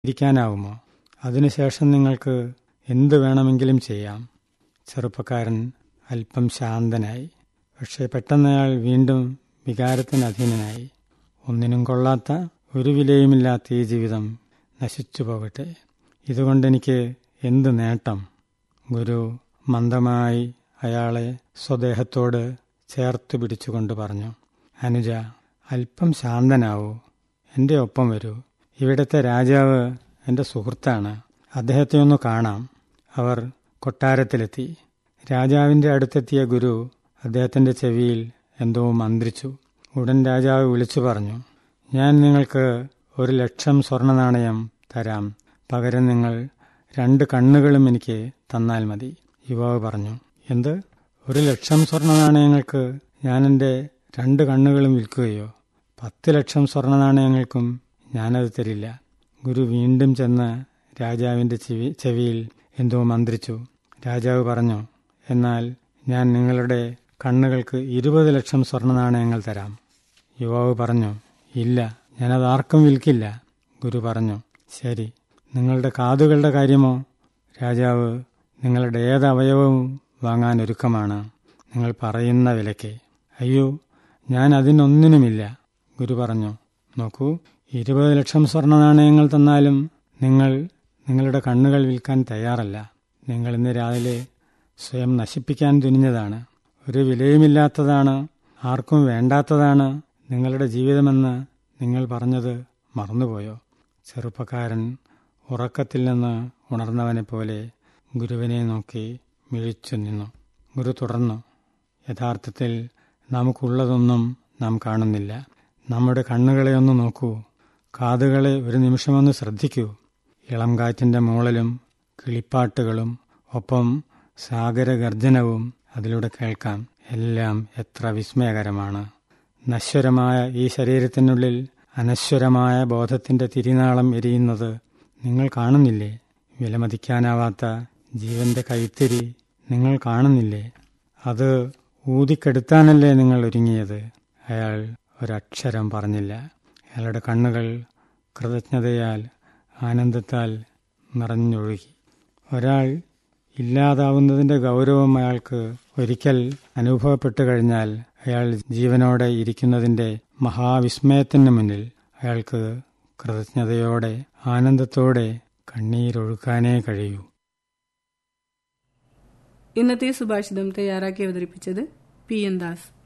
ഇരിക്കാനാവുമോ അതിനുശേഷം നിങ്ങൾക്ക് എന്തു വേണമെങ്കിലും ചെയ്യാം ചെറുപ്പക്കാരൻ അല്പം ശാന്തനായി പക്ഷേ പെട്ടെന്ന് അയാൾ വീണ്ടും വികാരത്തിന് അധീനനായി ഒന്നിനും കൊള്ളാത്ത ഒരു വിലയുമില്ലാത്ത ഈ ജീവിതം നശിച്ചു പോകട്ടെ ഇതുകൊണ്ടെനിക്ക് എന്ത് നേട്ടം ഗുരു മന്ദമായി അയാളെ സ്വദേഹത്തോട് ചേർത്ത് പിടിച്ചുകൊണ്ട് പറഞ്ഞു അനുജ അല്പം ശാന്തനാവൂ എൻ്റെ ഒപ്പം വരൂ ഇവിടുത്തെ രാജാവ് എൻ്റെ സുഹൃത്താണ് അദ്ദേഹത്തെ ഒന്ന് കാണാം അവർ കൊട്ടാരത്തിലെത്തി രാജാവിൻ്റെ അടുത്തെത്തിയ ഗുരു അദ്ദേഹത്തിൻ്റെ ചെവിയിൽ എന്തോ മന്ത്രിച്ചു ഉടൻ രാജാവ് വിളിച്ചു പറഞ്ഞു ഞാൻ നിങ്ങൾക്ക് ഒരു ലക്ഷം സ്വർണ്ണ നാണയം തരാം പകരം നിങ്ങൾ രണ്ട് കണ്ണുകളും എനിക്ക് തന്നാൽ മതി യുവാവ് പറഞ്ഞു എന്ത് ഒരു ലക്ഷം സ്വർണ്ണ നാണയങ്ങൾക്ക് ഞാൻ എൻ്റെ രണ്ട് കണ്ണുകളും വിൽക്കുകയോ പത്ത് ലക്ഷം സ്വർണ്ണ നാണയങ്ങൾക്കും ഞാനത് തരില്ല ഗുരു വീണ്ടും ചെന്ന് രാജാവിൻ്റെ ചെവി ചെവിയിൽ എന്തോ മന്ത്രിച്ചു രാജാവ് പറഞ്ഞു എന്നാൽ ഞാൻ നിങ്ങളുടെ കണ്ണുകൾക്ക് ഇരുപത് ലക്ഷം സ്വർണ്ണ നാണയങ്ങൾ തരാം യുവാവ് പറഞ്ഞു ഇല്ല ഞാനത് ആർക്കും വിൽക്കില്ല ഗുരു പറഞ്ഞു ശരി നിങ്ങളുടെ കാതുകളുടെ കാര്യമോ രാജാവ് നിങ്ങളുടെ ഏത് അവയവവും വാങ്ങാൻ ഒരുക്കമാണ് നിങ്ങൾ പറയുന്ന വിലയ്ക്ക് അയ്യോ ഞാൻ അതിനൊന്നിനുമില്ല ഗുരു പറഞ്ഞു നോക്കൂ ഇരുപത് ലക്ഷം സ്വർണ്ണ നാണയങ്ങൾ തന്നാലും നിങ്ങൾ നിങ്ങളുടെ കണ്ണുകൾ വിൽക്കാൻ തയ്യാറല്ല നിങ്ങൾ ഇന്ന് രാവിലെ സ്വയം നശിപ്പിക്കാൻ തുനിഞ്ഞതാണ് ഒരു വിലയുമില്ലാത്തതാണ് ആർക്കും വേണ്ടാത്തതാണ് നിങ്ങളുടെ ജീവിതമെന്ന് നിങ്ങൾ പറഞ്ഞത് മറന്നുപോയോ ചെറുപ്പക്കാരൻ ഉറക്കത്തിൽ നിന്ന് ഉണർന്നവനെ പോലെ ഗുരുവിനെ നോക്കി മിഴിച്ചു നിന്നു ഗുരു തുടർന്നു യഥാർത്ഥത്തിൽ നമുക്കുള്ളതൊന്നും നാം കാണുന്നില്ല നമ്മുടെ കണ്ണുകളെ ഒന്ന് നോക്കൂ കാതുകളെ ഒരു നിമിഷമൊന്ന് ശ്രദ്ധിക്കൂ ഇളം കാറ്റിൻ്റെ മൂളലും കിളിപ്പാട്ടുകളും ഒപ്പം സാഗരഗർജനവും അതിലൂടെ കേൾക്കാം എല്ലാം എത്ര വിസ്മയകരമാണ് നശ്വരമായ ഈ ശരീരത്തിനുള്ളിൽ അനശ്വരമായ ബോധത്തിന്റെ തിരിനാളം എരിയുന്നത് നിങ്ങൾ കാണുന്നില്ലേ വിലമതിക്കാനാവാത്ത ജീവന്റെ കൈത്തിരി നിങ്ങൾ കാണുന്നില്ലേ അത് ഊതിക്കെടുത്താനല്ലേ നിങ്ങൾ ഒരുങ്ങിയത് അയാൾ ഒരക്ഷരം പറഞ്ഞില്ല അയാളുടെ കണ്ണുകൾ കൃതജ്ഞതയാൽ ആനന്ദത്താൽ നിറഞ്ഞൊഴുകി ഒരാൾ ഇല്ലാതാവുന്നതിന്റെ ഗൗരവം അയാൾക്ക് ഒരിക്കൽ അനുഭവപ്പെട്ടു കഴിഞ്ഞാൽ അയാൾ ജീവനോടെ ഇരിക്കുന്നതിന്റെ മഹാവിസ്മയത്തിന് മുന്നിൽ അയാൾക്ക് കൃതജ്ഞതയോടെ ആനന്ദത്തോടെ കണ്ണീരൊഴുക്കാനേ കഴിയൂ ഇന്നത്തെ സുഭാഷിതം തയ്യാറാക്കി അവതരിപ്പിച്ചത് പി എൻ ദാസ്